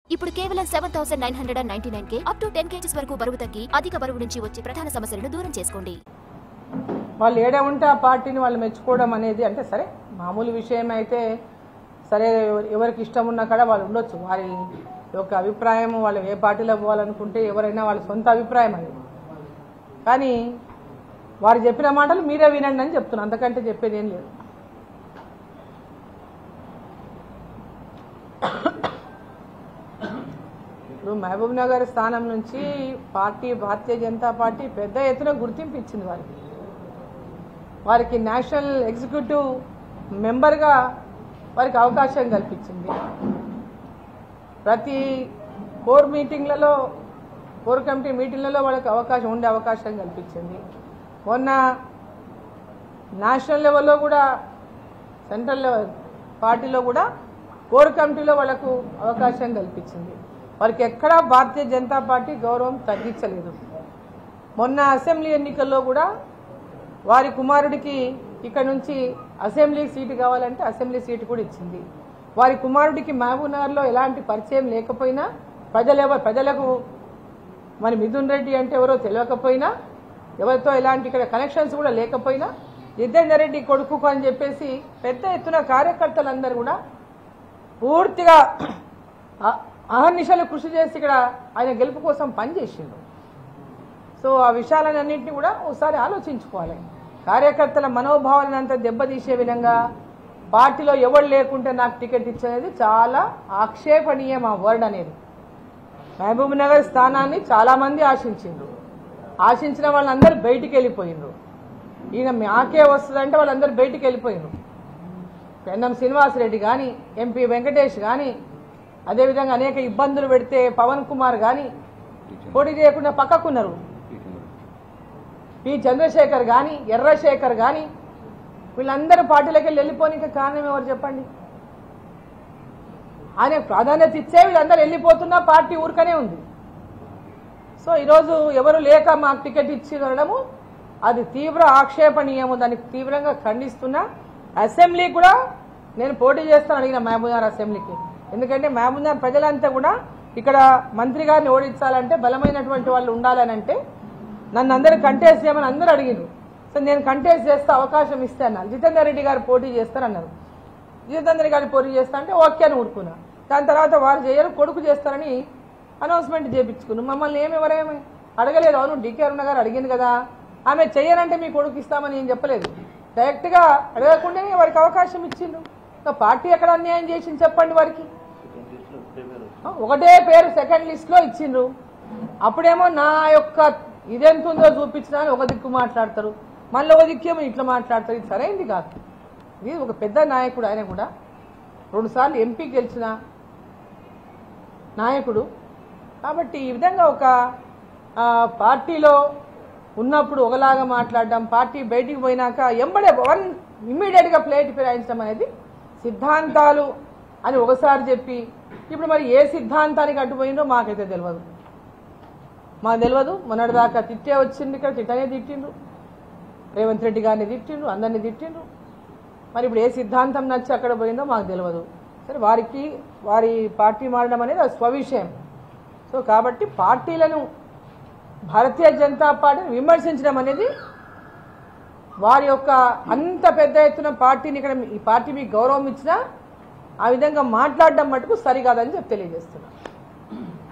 ఇప్పుడు కేవలం seven thousand nine hundred and ninety nine కే అప్ టు టెన్ కేజీస్ వరకు బరువు తగ్గి అధిక బరువు నుంచి వచ్చే ప్రధాన సమస్యలను దూరం చేసుకోండి వాళ్ళు ఏడ ఉంటే ఆ పార్టీని వాళ్ళు మెచ్చుకోవడం అనేది అంటే సరే మామూలు విషయం అయితే సరే ఎవరి- ఎవరికి ఇష్టం ఉన్నా కూడా వాళ్ళు ఉండొచ్చు వారి యొక్క అభిప్రాయం వాళ్ళు ఏ పార్టీలో పోవాలనుకుంటే ఎవరైనా వాళ్ళ సొంత అభిప్రాయం అది కానీ వారు చెప్పిన మాటలు మీరే వినండి అని చెప్తున్నా అంతకంటే చెప్పేది ఏం లేదు ఇప్పుడు మహబూబ్ నగర్ స్థానం నుంచి పార్టీ భారతీయ జనతా పార్టీ పెద్ద ఎత్తున గుర్తింపు ఇచ్చింది వారికి వారికి నేషనల్ ఎగ్జిక్యూటివ్ మెంబర్గా వారికి అవకాశం కల్పించింది ప్రతి కోర్ మీటింగ్లలో కోర్ కమిటీ మీటింగ్లలో వాళ్ళకి అవకాశం ఉండే అవకాశం కల్పించింది మొన్న నేషనల్ లెవెల్లో కూడా సెంట్రల్ లెవెల్ పార్టీలో కూడా కోర్ కమిటీలో వాళ్ళకు అవకాశం కల్పించింది వారికి ఎక్కడా భారతీయ జనతా పార్టీ గౌరవం తగ్గించలేదు మొన్న అసెంబ్లీ ఎన్నికల్లో కూడా వారి కుమారుడికి ఇక్కడ నుంచి అసెంబ్లీ సీటు కావాలంటే అసెంబ్లీ సీటు కూడా ఇచ్చింది వారి కుమారుడికి మహబూబ్నగర్లో ఎలాంటి పరిచయం లేకపోయినా ప్రజలు ఎవ- ప్రజలకు మరి మిథున్ రెడ్డి అంటే ఎవరో తెలియకపోయినా ఎవరితో ఎలాంటి ఇక్కడ కనెక్షన్స్ కూడా లేకపోయినా జితేందర్ రెడ్డి కొడుకు అని చెప్పేసి పెద్ద ఎత్తున కార్యకర్తలందరూ కూడా పూర్తిగా అ- అహర్నిశలు కృషి చేసి ఇక్కడ ఆయన గెలుపు కోసం పనిచేసిండు సో ఆ విషయాలన్నింటినీ కూడా ఒకసారి ఆలోచించుకోవాలి కార్యకర్తల మనోభావాలను అంతా దెబ్బతీసే విధంగా పార్టీలో ఎవరు లేకుంటే నాకు టికెట్ ఇచ్చేది చాలా ఆక్షేపణీయం ఆ వర్డ్ అనేది మహబూబ్ నగర్ స్థానాన్ని చాలా మంది ఆశించిండ్రు ఆశించిన వాళ్ళందరూ బయటికి వెళ్ళిపోయిండ్రు ఈయన మాకే వస్తుందంటే వాళ్ళందరూ బయటికి వెళ్ళిపోయిండ్రు పెన్నం శ్రీనివాసరెడ్డి కానీ ఎంపీ వెంకటేష్ కానీ అదేవిధంగా అనేక ఇబ్బందులు పెడితే పవన్ కుమార్ కానీ పోటీ చేయకుండా పక్కకున్నారు పి చంద్రశేఖర్ కానీ ఎర్రశేఖర్ కానీ వీళ్ళందరూ పార్టీలోకి వెళ్ళి వెళ్ళిపోనికి కారణం ఎవరు చెప్పండి ఆయన ప్రాధాన్యత ఇచ్చే వీళ్ళందరూ వెళ్ళిపోతున్నా పార్టీ ఊరికనే ఉంది సో ఈరోజు ఎవరు లేక మాకు టికెట్ ఇచ్చి అనడము అది తీవ్ర ఆక్షేపణీయము దానికి తీవ్రంగా ఖండిస్తున్నా అసెంబ్లీ కూడా నేను పోటీ చేస్తాను అడిగిన మహబూబ్నగర్ అసెంబ్లీకి ఎందుకంటే మహబూబ్నగర్ ప్రజలంతా కూడా ఇక్కడ మంత్రి గారిని ఓడించాలంటే బలమైనటువంటి వాళ్ళు ఉండాలని అంటే నన్ను అందరూ కంటెస్ట్ చేయమని అందరూ అడిగిరు సో నేను కంటెస్ట్ చేస్తే అవకాశం ఇస్తే అన్నారు జితేందర్ రెడ్డి గారు పోటీ చేస్తారన్నారు జితేందర్ గారి పోటీ చేస్తా అంటే ఓకే అని ఊరుకున్నా దాని తర్వాత వారు చేయరు కొడుకు చేస్తారని అనౌన్స్మెంట్ చేయించుకున్నాం మమ్మల్ని ఏమి ఎవరేమి అడగలేదు అవును డీకే అరుణ గారు అడిగింది కదా ఆమె చెయ్యరంటే మీ కొడుకు ఇస్తామని ఏం చెప్పలేదు డైరెక్ట్గా అడగకుండానే వారికి అవకాశం ఇచ్చిండు ఇంకా పార్టీ ఎక్కడ అన్యాయం చేసింది చెప్పండి వారికి ఆ, ఒకటే పేరు సెకండ్ లిస్ట్ లో ఇచ్చిండ్రు అప్పుడేమో నా యొక్క ఇదెంత ఉందో చూపించినా అని ఒక దిక్కు మాట్లాడతారు మళ్ళీ ఒక దిక్కేమో ఇట్లా మాట్లాడతారు ఇది సరైంది కాదు ఇది ఒక పెద్ద నాయకుడు ఆయన కూడా రెండుసార్లు ఎంపీ గెలిచిన నాయకుడు కాబట్టి ఈ విధంగా ఒక ఆ, పార్టీలో ఉన్నప్పుడు ఒకలాగా మాట్లాడడం పార్టీ బయటికి పోయినాక ఎంబడే వన్ ఇమ్మీడియట్గా ప్లేట్ ఫిరాయించడం అనేది సిద్ధాంతాలు అని ఒకసారి చెప్పి ఇప్పుడు మరి ఏ సిద్ధాంతానికి అడ్డుపోయిందో మాకైతే తెలియదు మాకు తెలియదు మొన్నటిదాకా తిట్టే వచ్చింది ఇక్కడ తిట్టనే తిట్టిండ్రు రేవంత్ రెడ్డి గారిని తిట్టిండ్రు అందరినీ తిట్టిండ్రు మరి ఇప్పుడు ఏ సిద్ధాంతం నచ్చి అక్కడ పోయిందో మాకు తెలియదు సరే వారికి వారి పార్టీ మారడం అనేది అది స్వవిషయం సో కాబట్టి పార్టీలను భారతీయ జనతా పార్టీని విమర్శించడం అనేది వారి యొక్క అంత పెద్ద ఎత్తున పార్టీని ఇక్కడ ఈ పార్టీ మీకు గౌరవం ఇచ్చినా ఆ విధంగా మాట్లాడడం మటుకు సరికాదని చెప్పి తెలియజేస్తున్నా